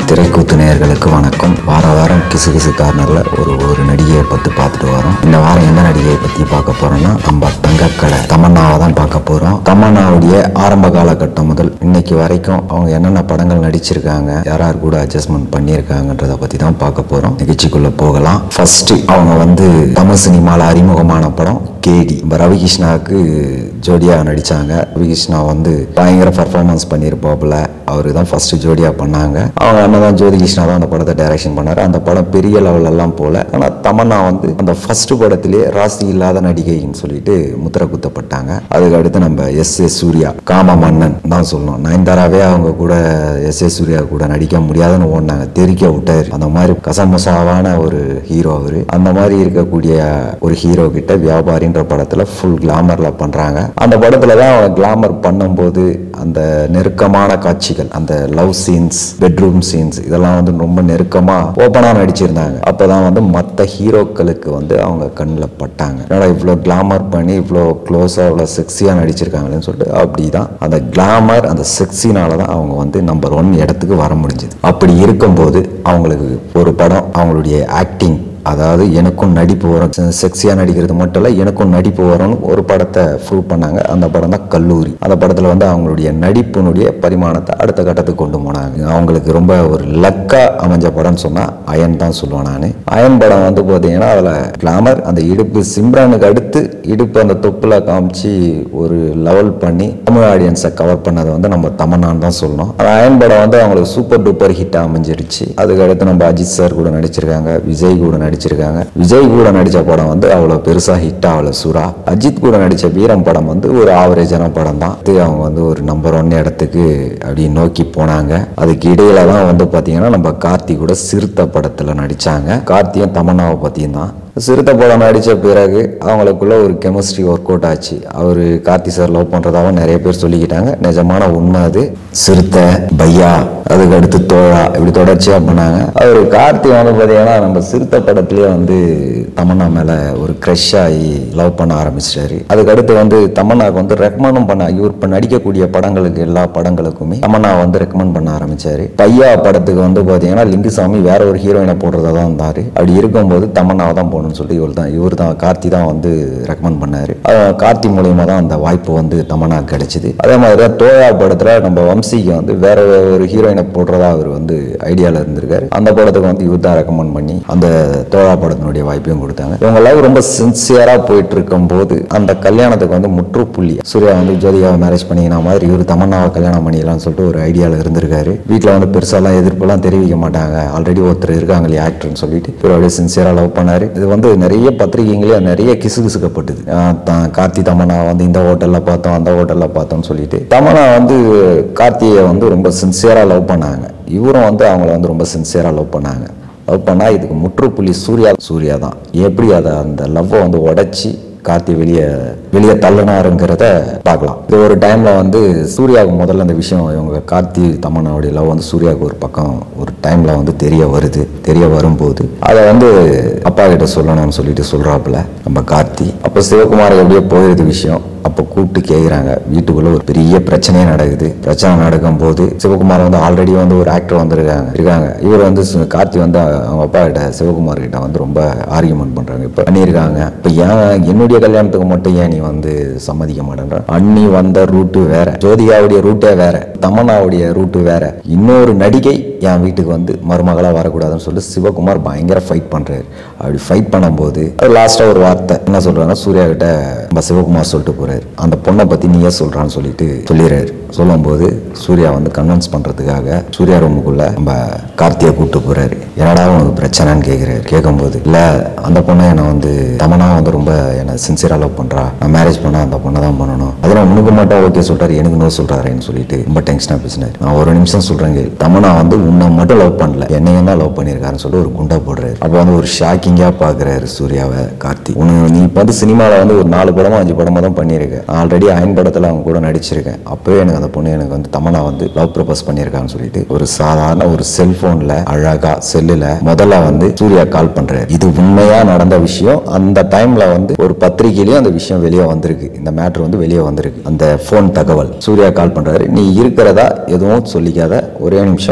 திரைக்கூத்து நேயர்களுக்கு வணக்கம் வார வாரம் கிசு கிசு கார்னரில் ஒரு ஒரு நடிகையை பற்றி பார்த்துட்டு வரோம் இந்த வாரம் எந்த நடிகையை பற்றி பார்க்க போறோம்னா நம்ம தங்கக்கலை தமன்னாவை தான் பார்க்க போகிறோம் தமன்னாவுடைய ஆரம்ப காலகட்டம் முதல் இன்னைக்கு வரைக்கும் அவங்க என்னென்ன படங்கள் நடிச்சிருக்காங்க யார் யார் கூட அட்ஜஸ்ட்மெண்ட் பண்ணியிருக்காங்கன்றத பற்றி தான் பார்க்க போகிறோம் நிகழ்ச்சிக்குள்ளே போகலாம் ஃபர்ஸ்ட் அவங்க வந்து தமிழ் சினிமாவில் அறிமுகமான படம் கேடி நம்ம ரவிகிருஷ்ணாவுக்கு ஜோடியாக நடித்தாங்க ரவிகிருஷ்ணா வந்து பயங்கர பர்ஃபார்மன்ஸ் பண்ணியிருப்பாப்புல அவரு தான் ஃபர்ஸ்ட் ஜோடியாக பண்ணாங்க அவங்க அண்ணன் தான் ஜோதி கிருஷ்ணா தான் அந்த படத்தை டைரக்ஷன் பண்ணாரு அந்த படம் பெரிய லெவலெல்லாம் போல ஆனால் தமன்னா வந்து அந்த ஃபர்ஸ்ட் படத்திலே ராசி இல்லாத நடிகைன்னு சொல்லிட்டு முத்திர குத்தப்பட்டாங்க அதுக்கு அடுத்து நம்ம எஸ் எஸ் சூர்யா காம மன்னன் தான் சொல்லணும் நயன்தாராவே அவங்க கூட எஸ் எஸ் சூர்யா கூட நடிக்க முடியாதுன்னு ஓடினாங்க தெரிக்க விட்டாரு அந்த மாதிரி கசமசாவான ஒரு ஹீரோ அவரு அந்த மாதிரி இருக்கக்கூடிய ஒரு ஹீரோ கிட்ட வியாபாரின்ற படத்துல ஃபுல் கிளாமர்ல பண்றாங்க அந்த படத்துல தான் அவங்க கிளாமர் பண்ணும்போது அந்த நெருக்கமான காட்சிகள் அந்த லவ் சீன்ஸ் பெட்ரூம் சீன்ஸ் இதெல்லாம் வந்து ரொம்ப நெருக்கமா ஓப்பனா நடிச்சிருந்தாங்க அப்பதான் வந்து மற்ற ஹீரோக்களுக்கு வந்து அவங்க கண்ணில் பட்டாங்க என்னடா இவ்வளோ கிளாமர் பண்ணி இவ்வளோ க்ளோஸாக இவ்வளோ செக்ஸியாக நடிச்சிருக்காங்களேன்னு சொல்லிட்டு அப்படிதான் அந்த கிளாமர் அந்த செக்ஸினால தான் அவங்க வந்து நம்பர் ஒன் இடத்துக்கு வர முடிஞ்சது அப்படி இருக்கும்போது அவங்களுக்கு ஒரு படம் அவங்களுடைய ஆக்டிங் அதாவது எனக்கும் நடிப்பு வரும் செக்ஸியாக நடிக்கிறது மட்டும் இல்லை எனக்கும் நடிப்பு வரும்னு ஒரு படத்தை ப்ரூவ் பண்ணாங்க அந்த படம் தான் கல்லூரி அந்த படத்தில் வந்து அவங்களுடைய நடிப்பினுடைய பரிமாணத்தை அடுத்த கட்டத்துக்கு கொண்டு போனாங்க அவங்களுக்கு ரொம்ப ஒரு லக்கா அமைஞ்ச படம்னு சொன்னால் அயன் தான் சொல்லுவேன் நான் அயன் படம் வந்து பார்த்தீங்கன்னா அதில் கிளாமர் அந்த இடுப்பு சிம்ரனுக்கு அடுத்து இடுப்பு அந்த தொப்புல காமிச்சு ஒரு லெவல் பண்ணி தமிழ் ஆடியன்ஸை கவர் பண்ணதை வந்து நம்ம தமன்னான்னு தான் சொல்லணும் அந்த அயன் படம் வந்து அவங்களுக்கு சூப்பர் டூப்பர் ஹிட் அமைஞ்சிருச்சு அதுக்கு அடுத்து நம்ம அஜித் சார் கூட நடிச்சிருக்காங்க விஜய் கூட நடிச்சிருக்காங்க விஜய் கூட நடிச்ச படம் வந்து அவ்வளோ பெருசா ஹிட் ஆகல சுறா அஜித் கூட நடிச்ச வீரம் படம் வந்து ஒரு ஆவரேஜான படம் தான் இது அவங்க வந்து ஒரு நம்பர் ஒன் இடத்துக்கு அப்படி நோக்கி போனாங்க அதுக்கு இடையில தான் வந்து பாத்தீங்கன்னா நம்ம கார்த்தி கூட சிறுத்தை படத்துல நடிச்சாங்க கார்த்தியும் தமன்னாவை பத்தியும் தான் சிறுத்தை படம் நடித்த பிறகு அவங்களுக்குள்ள ஒரு கெமிஸ்ட்ரி ஒர்க் அவுட் ஆச்சு அவர் கார்த்தி சார் லவ் பண்ணுறதாவும் நிறைய பேர் சொல்லிக்கிட்டாங்க நிஜமான உண்மை அது சிறுத்தை பையா அதுக்கு அடுத்து தோழா இப்படி தொடர்ச்சியாக பண்ணாங்க அவர் கார்த்தி வந்து பார்த்தீங்கன்னா நம்ம சிறுத்தை படத்துலேயே வந்து தமன்னா மேலே ஒரு க்ரஷ் ஆகி லவ் பண்ண ஆரம்பிச்சிட்டாரு அதுக்கு அடுத்து வந்து தமன்னாவுக்கு வந்து ரெக்கமெண்டும் பண்ண இவர் இப்போ நடிக்கக்கூடிய படங்களுக்கு எல்லா படங்களுக்குமே தமன்னா வந்து ரெக்கமெண்ட் பண்ண ஆரம்பிச்சாரு பையா படத்துக்கு வந்து பார்த்தீங்கன்னா லிங்குசாமி வேற ஒரு ஹீரோயினை போடுறதா தான் இருந்தார் அப்படி இருக்கும்போது தமன்னாவை தான் போகணும்னு சொல்லிட்டு இவர் தான் இவர் தான் கார்த்தி தான் வந்து ரெக்கமெண்ட் பண்ணாரு அஹ் கார்த்தி மூலியமா தான் அந்த வாய்ப்பு வந்து தமன்னா கிடைச்சிது அதே மாதிரி தான் தோயா படத்துல நம்ம வம்சிக்கு வந்து வேற ஒரு ஹீரோயினை போடுறதா அவர் வந்து ஐடியால இருந்திருக்காரு அந்த படத்துக்கு வந்து இவர் தான் ரெக்கமெண்ட் பண்ணி அந்த தோழா படத்தினுடைய வாய்ப்பையும் கொடுத்தாங்க இவங்க எல்லாம் ரொம்ப சின்சியரா போயிட்டு இருக்கும் போது அந்த கல்யாணத்துக்கு வந்து முற்றுப்புள்ளி சூர்யா வந்து ஜோதிகாவை மேரேஜ் பண்ணிக்கின மாதிரி இவர் தமன்னாவை கல்யாணம் பண்ணிக்கலாம்னு சொல்லிட்டு ஒரு ஐடியால இருந்திருக்காரு வீட்டில் வந்து பெருசாலாம் எதிர்ப்புலாம் தெரிவிக்க மாட்டாங்க ஆல்ரெடி ஒருத்தர் இருக்காங்க இல்லையா ஆக்டர்னு சொல்லிட்டு இவர் அப்படியே சின்சியரா லவ் பண்ணாரு இது வந்து நிறைய பத்திரிகைங்களே நிறைய கிசு கிசுக்கப்பட்டது ஆஹ் தான் கார்த்தி தமன்னா வந்து இந்த ஹோட்டல்ல பார்த்தோம் அந்த ஹோட்டல்ல பார்த்தோம்னு சொல்லிட்டு தமன்னா வந்து கார்த்தியை வந்து ரொம்ப சின்சியரா லவ் பண்ணாங்க இவரும் வந்து அவங்கள வந்து ரொம்ப சின்சியரா லவ் பண்ணாங்க லவ் பண்ணால் இதுக்கு முற்றுப்புள்ளி சூர்யா சூர்யா தான் எப்படி அதை அந்த லவ்வை வந்து உடைச்சி கார்த்தி வெளியே வெளியே தள்ளினாருங்கிறத பார்க்கலாம் இது ஒரு டைம்ல வந்து சூர்யாவுக்கு முதல்ல அந்த விஷயம் இவங்க கார்த்தி தமன்னாவுடைய லவ் வந்து சூர்யாவுக்கு ஒரு பக்கம் ஒரு டைம்ல வந்து தெரிய வருது தெரிய வரும்போது அதை வந்து அப்பா கிட்ட சொல்லணும்னு சொல்லிட்டு சொல்றாப்புல நம்ம கார்த்தி அப்போ சிவகுமார் எப்படியோ போயிருது விஷயம் அப்போ கூப்பிட்டு கேட்குறாங்க வீட்டுக்குள்ள ஒரு பெரிய பிரச்சனையே நடக்குது பிரச்சனை நடக்கும் போது சிவகுமார் வந்து ஆல்ரெடி வந்து ஒரு ஆக்டர் வந்திருக்காங்க இருக்காங்க இவர் வந்து சு- கார்த்தி வந்து அவங்க அப்பா கிட்ட சிவகுமார் கிட்ட வந்து ரொம்ப ஆர்கியூமெண்ட் பண்றாங்க இப்போ பண்ணியிருக்காங்க இப்போ ஏன் என்னுடைய கல்யாணத்துக்கு மட்டும் ஏன் நீ வந்து சம்மதிக்க மாட்டேன்ற அண்ணி வந்த ரூட்டு வேற ஜோதிகாவுடைய ரூட்டே வேற தமன்னாவுடைய ரூட்டு வேற இன்னொரு நடிகை என் வீட்டுக்கு வந்து மருமகளா வரக்கூடாதுன்னு சொல்லிட்டு சிவகுமார் பயங்கர ஃபைட் பண்றாரு அப்படி ஃபைட் பண்ணும்போது அது லாஸ்டா ஒரு வார்த்தை என்ன சொல்றாங்கன்னா சூர்யா கிட்ட நம்ம சிவகுமார் சொல்லிட்டு போறாரு அந்த பொண்ணை பத்தி நீயே சொல்றான்னு சொல்லிட்டு சொல்லிடுறாரு சொல்லும்போது சூர்யா வந்து கன்வின்ஸ் பண்றதுக்காக சூர்யா ரூமுக்குள்ள நம்ம கார்த்தியை கூப்பிட்டு போறாரு என்னடா உனக்கு பிரச்சனைன்னு கேட்கிறாரு கேட்கும்போது இல்ல அந்த பொண்ணை என்னை வந்து தமனா வந்து ரொம்ப என்னை சின்சியரா லவ் பண்றா நான் மேரேஜ் பண்ணா அந்த பொண்ணை தான் பண்ணணும் அதெல்லாம் உனக்கு மட்டும் ஓகே சொல்றாரு எனக்கு நோ சொல்றாருன்னு சொல்லிட்டு ரொம்ப டென்ஷனா பேசினாரு நான் ஒரு நிமிஷம் சொல்றேன் கேளு. தமனா வந்து உன்னை மட்டும் லவ் பண்ணல என்னையும் தான் லவ் பண்ணியிருக்காருன்னு சொல்லிட்டு ஒரு குண்டா போடுறாரு அப்போ வந்து ஒரு ஷாக்கிங்கா பாக்குறாரு சூர்யாவை கார்த்தி உனக்கு நீ இப்போ வந்து சினிமாவில் வந்து ஒரு நாலு படமோ அஞ்சு படமோ தான் பண்ணியிருக்கேன் ஆல்ரெடி அயன் படத்தில் அவங்க கூட நடிச்சிருக்கேன் அப்பவே எனக்கு அந்த பொண்ணு எனக்கு வந்து தமனா வந்து லவ் ப்ரப்போஸ் பண்ணியிருக்கான்னு சொல்லிட்டு ஒரு சாதாரண ஒரு செல்போன்ல அழகா செல்லுல முதல்ல வந்து சூர்யா கால் பண்றாரு இது உண்மையா நடந்த விஷயம் அந்த டைம்ல வந்து ஒரு பத்திரிகையிலயும் அந்த விஷயம் வெளியே வந்திருக்கு இந்த மேட்ரு வந்து வெளியே வந்திருக்கு அந்த ஃபோன் தகவல் சூர்யா கால் பண்றாரு நீ இருக்கிறதா எதுவும் சொல்லிக்காத ஒரே நிமிஷம் நான்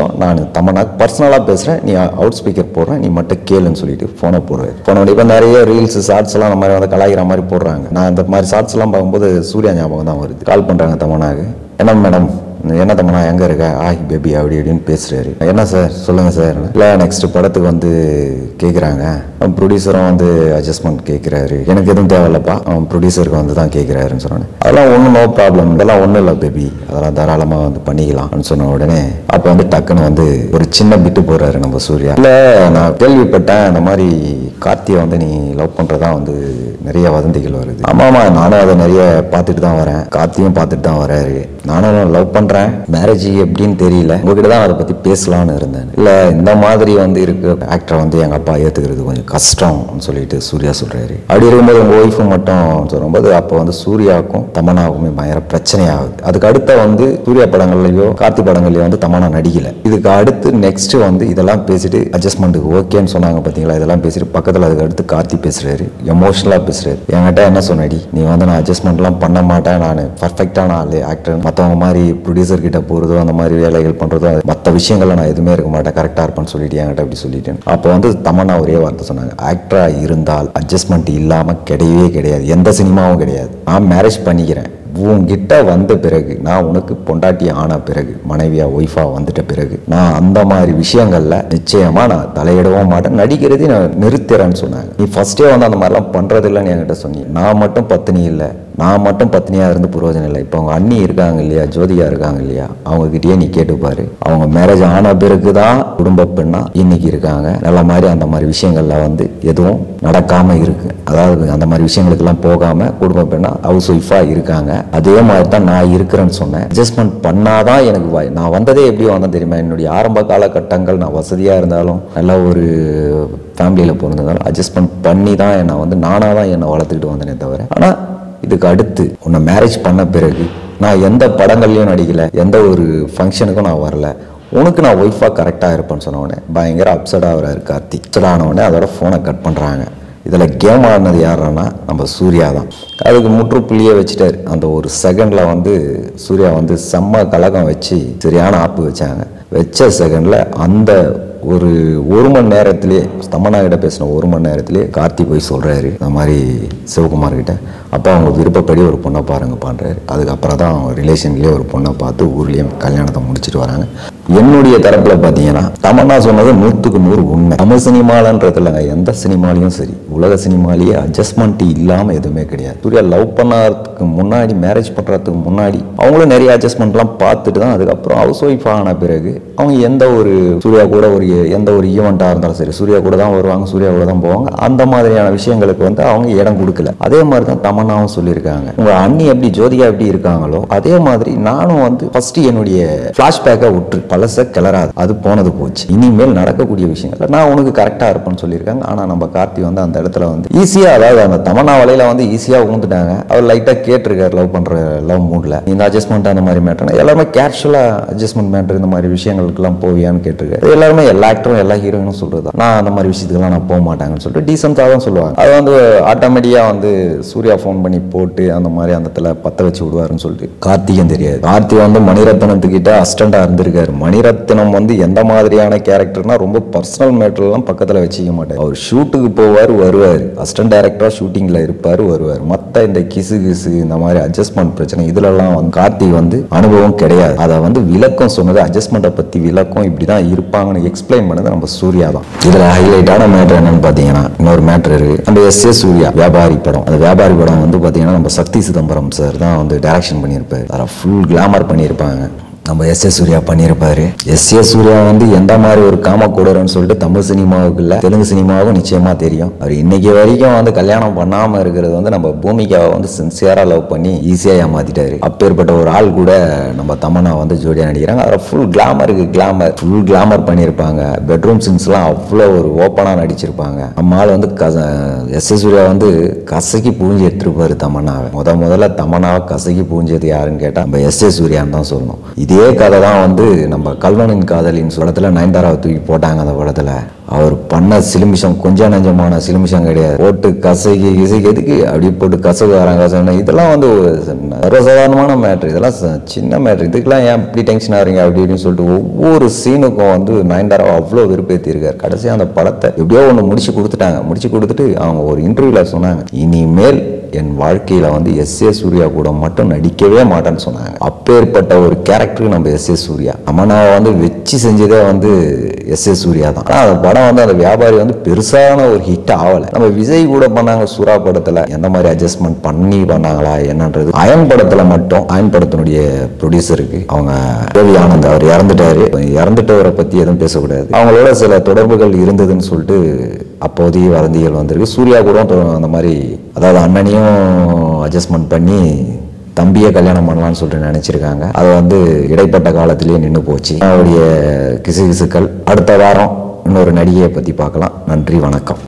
தமன்னா பர்சனலாக பேசுகிறேன் நீ அவுட் ஸ்பீக்கர் போடுறேன் நீ மட்டும் கேளுன்னு சொல்லிட்டு ஃபோனை போடுவேன் ஃபோனோட இப்போ நிறைய ரீல்ஸ் ஷார்ட்ஸ் எல்லாம் அந்த மாதிரி வந்து கலாய்க்கிற மாதிரி போடுறாங்க நான் அந்த மாதிரி ஷார்ட்ஸ் எல்லாம் பார்க்கும்போது சூர்யா ஞாபகம் தான் வருது கால் பண்ணுறாங்க தமன்னாக்கு என்ன மேடம் என்ன தம்மனா எங்கே இருக்க ஆஹி பேபி அப்படி இப்படின்னு பேசுகிறாரு என்ன சார் சொல்லுங்கள் சார் இல்லை நெக்ஸ்ட் படத்துக்கு வந்து கேட்குறாங்க ப்ரொடியூசரும் வந்து அட்ஜஸ்ட்மெண்ட் கேட்குறாரு எனக்கு எதுவும் தேவையில்லப்பா அவன் ப்ரொடியூசருக்கு வந்து தான் கேட்குறாருன்னு சொன்னானே அதெல்லாம் ஒன்றும் நோ ப்ராப்ளம் இதெல்லாம் ஒன்றும் இல்லை பேபி அதெல்லாம் தாராளமாக வந்து பண்ணிக்கலாம்னு சொன்ன உடனே அப்போ வந்து டக்குன்னு வந்து ஒரு சின்ன பிட்டு போடுறாரு நம்ம சூர்யா இல்லை நான் கேள்விப்பட்டேன் இந்த மாதிரி கார்த்தியை வந்து நீ லவ் பண்ணுறதா வந்து நிறைய வதந்திகள் வருது ஆமாமா நானும் அதை நிறைய பார்த்துட்டு தான் வரேன் கார்த்தியும் பார்த்துட்டு தான் வராரு நானும் லவ் பண்ணுறேன் மேரேஜ் எப்படின்னு தெரியல உங்ககிட்ட தான் அதை பற்றி பேசலாம்னு இருந்தேன் இல்லை இந்த மாதிரி வந்து இருக்க ஆக்டரை வந்து எங்கள் அப்பா ஏற்றுக்கிறது கொஞ்சம் கஷ்டம்னு சொல்லிட்டு சூர்யா சொல்கிறாரு அப்படி இருக்கும்போது உங்கள் ஒய்ஃபு மட்டும் சொல்லும்போது அப்போ வந்து சூர்யாவுக்கும் தமனாவுக்குமே பயங்கர பிரச்சனை ஆகுது அதுக்கு அடுத்த வந்து சூர்யா படங்கள்லையோ கார்த்தி படங்கள்லையோ வந்து தமனா நடிக்கல இதுக்கு அடுத்து நெக்ஸ்ட் வந்து இதெல்லாம் பேசிட்டு அட்ஜஸ்ட்மெண்ட்டுக்கு ஓகேன்னு சொன்னாங்க பார்த்தீங்களா இதெல்லாம் பேசிட்டு பக்கத்தில் அதுக்கு அடுத்து கார்த்தி பேசுறாரு எமோஷனலாக பேசுறாரு என்கிட்ட என்ன சொன்னடி நீ வந்து நான் அட்ஜஸ்ட்மெண்ட்லாம் பண்ண மாட்டேன் நான் பர்ஃபெக்டான ஆளு ஆக்டர் மற்றவங்க மாதிரி ப்ரொடியூசர் கிட்ட போகிறதோ அந்த மாதிரி வேலைகள் பண்ணுறதோ மற்ற விஷயங்கள்ல நான் எதுவுமே இருக்க மாட்டேன் கரெக்டாக இருப்பேன்னு சொல்லிட்டு என்கிட்ட அப்படி சொல்லிட்டேன் அப்போ வந்து தமன்னா ஒரே வார்த்தை சொன்னாங்க ஆக்டராக இருந்தால் அட்ஜஸ்ட்மெண்ட் இல்லாமல் கிடையவே கிடையாது எந்த சினிமாவும் கிடையாது நான் மேரேஜ் பண்ணிக்கிறேன் உன்கிட்ட வந்த பிறகு நான் உனக்கு பொண்டாட்டி ஆன பிறகு மனைவியா ஒய்ஃபா வந்துட்ட பிறகு நான் அந்த மாதிரி விஷயங்கள்ல நிச்சயமா நான் தலையிடவும் மாட்டேன் நடிக்கிறதையும் நான் நிறுத்துறேன்னு சொன்னாங்க நீ ஃபர்ஸ்டே வந்து அந்த மாதிரிலாம் பண்றது இல்லைன்னு என்கிட்ட சொன்னீங்க நான் மட்டும் பத்தினி இல்லை நான் மட்டும் பத்னியாக இருந்து பிரயோஜனம் இல்லை இப்போ அவங்க அண்ணி இருக்காங்க இல்லையா ஜோதிகா இருக்காங்க இல்லையா அவங்ககிட்டயே நீ கேட்டுப்பாரு அவங்க மேரேஜ் ஆன பிறகு தான் குடும்ப பெண்ணா இன்னைக்கு இருக்காங்க நல்ல மாதிரி அந்த மாதிரி விஷயங்கள்ல வந்து எதுவும் நடக்காம இருக்கு அதாவது அந்த மாதிரி விஷயங்களுக்கெல்லாம் போகாம குடும்ப பெண்ணா ஹவுஸ் ஒய்ஃபா இருக்காங்க அதே மாதிரி தான் நான் இருக்கிறேன்னு சொன்னேன் அட்ஜஸ்ட்மெண்ட் பண்ணாதான் எனக்கு வாய் நான் வந்ததே எப்படி வந்தேன் தெரியுமா என்னுடைய ஆரம்ப காலகட்டங்கள் நான் வசதியா இருந்தாலும் நல்ல ஒரு ஃபேமிலியில் பிறந்ததாலும் அட்ஜஸ்ட்மெண்ட் பண்ணி தான் என்னை வந்து நானாக தான் என்னை வளர்த்துக்கிட்டு வந்தேனே தவிர ஆனால் இதுக்கு அடுத்து உன்னை மேரேஜ் பண்ண பிறகு நான் எந்த படங்கள்லையும் நடிக்கல எந்த ஒரு ஃபங்க்ஷனுக்கும் நான் வரல உனக்கு நான் ஒய்ஃபாக கரெக்டாக இருப்பேன்னு சொன்ன உடனே பயங்கர அப்செட் ஆகுறாரு கார்த்திக் அப்செட் ஆன உடனே அதோட ஃபோனை கட் பண்ணுறாங்க இதில் கேம் ஆடினது யாருன்னா நம்ம சூர்யா தான் அதுக்கு முற்றுப்புள்ளியே வச்சுட்டாரு அந்த ஒரு செகண்டில் வந்து சூர்யா வந்து செம்ம கலகம் வச்சு சரியான ஆப்பு வச்சாங்க வச்ச செகண்டில் அந்த ஒரு ஒரு மணி நேரத்திலே தமன்னா கிட்ட பேசின ஒரு மணி நேரத்திலே கார்த்தி போய் சொல்கிறாரு இந்த மாதிரி சிவகுமார் கிட்ட அப்போ அவங்க விருப்பப்படி ஒரு பொண்ணை பாருங்க பண்ணுறாரு அதுக்கப்புறம் தான் அவங்க ரிலேஷன்லேயே ஒரு பொண்ணை பார்த்து ஊர்லேயே கல்யாணத்தை முடிச்சிட்டு வராங்க என்னுடைய தரப்பில் பார்த்தீங்கன்னா தமன்னா சொன்னது நூற்றுக்கு நூறு உண்மை தமிழ் சினிமாலன்றது இல்லைங்க எந்த சினிமாலையும் சரி உலக சினிமாலேயே அட்ஜஸ்ட்மெண்ட் இல்லாமல் எதுவுமே கிடையாது சூர்யா லவ் பண்ணறதுக்கு முன்னாடி மேரேஜ் பண்ணுறதுக்கு முன்னாடி அவங்களும் நிறைய அட்ஜஸ்ட்மெண்ட்லாம் பார்த்துட்டு தான் அதுக்கப்புறம் ஹவுஸ் ஒய்ஃப் ஆன பிறகு அவங்க எந்த ஒரு சூர்யா கூட ஒரு எந்த ஒரு ஈவெண்ட்டாக இருந்தாலும் சரி சூர்யா கூட தான் வருவாங்க சூர்யா கூட தான் போவாங்க அந்த மாதிரியான விஷயங்களுக்கு வந்து அவங்க இடம் கொடுக்கல அதே மாதிரி தான் தமன்னாவும் சொல்லியிருக்காங்க உங்க அண்ணி எப்படி ஜோதிகா எப்படி இருக்காங்களோ அதே மாதிரி நானும் வந்து ஃபர்ஸ்ட் என்னுடைய ஃபிளாஷ்பேக்கை விட்டு பழச கிளறாது அது போனது போச்சு இனிமேல் நடக்கக்கூடிய விஷயங்கள் நான் உனக்கு கரெக்டாக இருப்பேன்னு சொல்லியிருக்காங்க ஆனால் நம்ம கார்த்தி வந்து அந்த இடத்துல வந்து ஈஸியாக அதாவது அந்த தமன்னா வலையில வந்து ஈஸியாக ஊந்துட்டாங்க அவர் லைட்டாக கேட்டிருக்காரு லவ் பண்ணுற லவ் மூடில் இந்த அட்ஜஸ்ட்மெண்ட் அந்த மாதிரி மேட்டர் எல்லாருமே கேஷுவலாக அட்ஜஸ்ட்மெண்ட் மேட்டர் இந்த மாதிரி விஷயங்களுக்குலாம் போவியான்னு கேட்டிருக்காரு எல்லாருமே எல்லா ஆக்டரும் எல்லா ஹீரோயினும் சொல்றது நான் அந்த மாதிரி விஷயத்துக்குலாம் நான் போக மாட்டாங்கன்னு சொல்லிட்டு டீசெண்டாக தான் சொல்லுவாங்க அது வந்து ஆட்டோமேட்டிக்காக வந்து சூர்யா ஃபோன் பண்ணி போட்டு அந்த மாதிரி அந்த இடத்துல பற்ற வச்சு விடுவாருன்னு சொல்லிட்டு கார்த்திகம் தெரியாது கார்த்தி வந்து மணிரத்னத்துக்கிட்ட அஸ்டண்டாக இருந்திருக்காரு மணிரத்னம் வந்து எந்த மாதிரியான கேரக்டர்னா ரொம்ப பர்சனல் மேட்டர்லாம் பக்கத்தில் வச்சுக்க மாட்டார் அவர் ஷூட்டுக்கு போவார் வருவார் அசிஸ்டன்ட் டைரக்டராக ஷூட்டிங்கில் இருப்பார் வருவார் மற்ற இந்த கிசு கிசு இந்த மாதிரி அட்ஜஸ்ட்மெண்ட் பிரச்சனை இதுலலாம் வந்து கார்த்திக் வந்து அனுபவம் கிடையாது அதை வந்து விளக்கம் சொன்னது அட்ஜஸ்ட்மெண்ட்டை பற்றி விளக்கம் இப்படி தான் இருப்பாங்கன்னு எக்ஸ்பிளைன் பண்ணது நம்ம சூர்யா தான் இதில் ஹைலைட்டான மேட்டர் என்னன்னு பார்த்தீங்கன்னா இன்னொரு மேட்டர் இருக்கு அந்த எஸ் ஏ சூர்யா வியாபாரி படம் அந்த வியாபாரி படம் வந்து பார்த்தீங்கன்னா நம்ம சக்தி சிதம்பரம் சார் தான் வந்து டைரக்ஷன் பண்ணியிருப்பாரு அதில் ஃபுல் கிளாமர் பண்ணியிருப்பாங்க நம்ம எஸ் ஏ சூர்யா பண்ணியிருப்பாரு எஸ் ஏ சூர்யா வந்து எந்த மாதிரி ஒரு காமக்கூடர்னு சொல்லிட்டு தமிழ் சினிமாவுக்கு இல்லை தெலுங்கு சினிமாவுக்கும் நிச்சயமா தெரியும் அவர் இன்னைக்கு வரைக்கும் வந்து கல்யாணம் பண்ணாம இருக்கிறது வந்து நம்ம பூமிகாவை வந்து சின்சியரா லவ் பண்ணி ஈஸியா ஏமாத்திட்டாரு அப்பேற்பட்ட ஒரு ஆள் கூட நம்ம தமன்னா வந்து ஜோடியா நடிக்கிறாங்க அதில் ஃபுல் கிளாமருக்கு கிளாமர் ஃபுல் கிளாமர் பண்ணியிருப்பாங்க பெட்ரூம் சீன்ஸ்லாம் அவ்வளோ ஒரு ஓப்பனாக நடிச்சிருப்பாங்க நம்ம ஆள் வந்து எஸ் ஏ சூர்யா வந்து கசக்கி பூஞ்சி எடுத்துருப்பாரு தமன்னாவை முத முதல்ல தமன்னாவை கசக்கி பூஞ்சது யாருன்னு கேட்டால் நம்ம எஸ் ஏ சூர்யான்னு தான் சொல்லணும் இதே இதே கதை தான் வந்து நம்ம கல்வனின் காதலின் படத்துல நயன்தாராவை தூக்கி போட்டாங்க அந்த படத்துல அவர் பண்ண சிலுமிஷம் கொஞ்சம் நஞ்சமான சிலுமிஷம் கிடையாது போட்டு கசகி கிசைக்கு எதுக்கு அப்படி போட்டு கசகு வராங்க கசகுனா இதெல்லாம் வந்து ஒரு சர்வசாதாரணமான மேட்ரு இதெல்லாம் ச- சின்ன மேட்ரு இதுக்கெல்லாம் ஏன் இப்படி டென்ஷன் ஆகிறீங்க அப்படி இப்படின்னு சொல்லிட்டு ஒவ்வொரு சீனுக்கும் வந்து நயன்தாராவை அவ்வளோ விருப்பேற்றிருக்காரு கடைசியாக அந்த படத்தை எப்படியோ ஒன்று முடிச்சு கொடுத்துட்டாங்க முடிச்சு கொடுத்துட்டு அவங்க ஒரு இன்டர்வியூவில் சொன்னாங்க இனிமேல் என் வாழ்க்கையில வந்து எஸ் ஏ சூர்யா கூட மட்டும் நடிக்கவே மாட்டேன்னு சொன்னாங்க அப்பேற்பட்ட ஒரு கேரக்டருக்கு நம்ம எஸ் ஏ சூர்யா அமனாவை வந்து வச்சு செஞ்சதே வந்து எஸ் ஏ சூர்யா தான் ஆனால் அந்த படம் வந்து அந்த வியாபாரி வந்து பெருசான ஒரு ஹிட் ஆகலை நம்ம விஜய் கூட பண்ணாங்க சுறா படத்துல எந்த மாதிரி அட்ஜஸ்ட்மெண்ட் பண்ணி பண்ணாங்களா என்னன்றது அயன் படத்துல மட்டும் அயன் படத்தினுடைய ப்ரொடியூசருக்கு அவங்க தேவி ஆனந்த் அவர் இறந்துட்டாரு இறந்துட்டவரை பத்தி எதுவும் பேசக்கூடாது அவங்களோட சில தொடர்புகள் இருந்ததுன்னு சொல்லிட்டு அப்போதைய வதந்திகள் வந்திருக்கு சூர்யா கூட தொ- அந்த மாதிரி அதாவது அண்ணனையும் அட்ஜஸ்ட்மெண்ட் பண்ணி தம்பியை கல்யாணம் பண்ணலாம்னு சொல்லிட்டு நினைச்சிருக்காங்க அது வந்து இடைப்பட்ட காலத்திலேயே நின்று போச்சு அவருடைய கிசுகிசுக்கள் அடுத்த வாரம் இன்னொரு நடிகையை பற்றி பார்க்கலாம் நன்றி வணக்கம்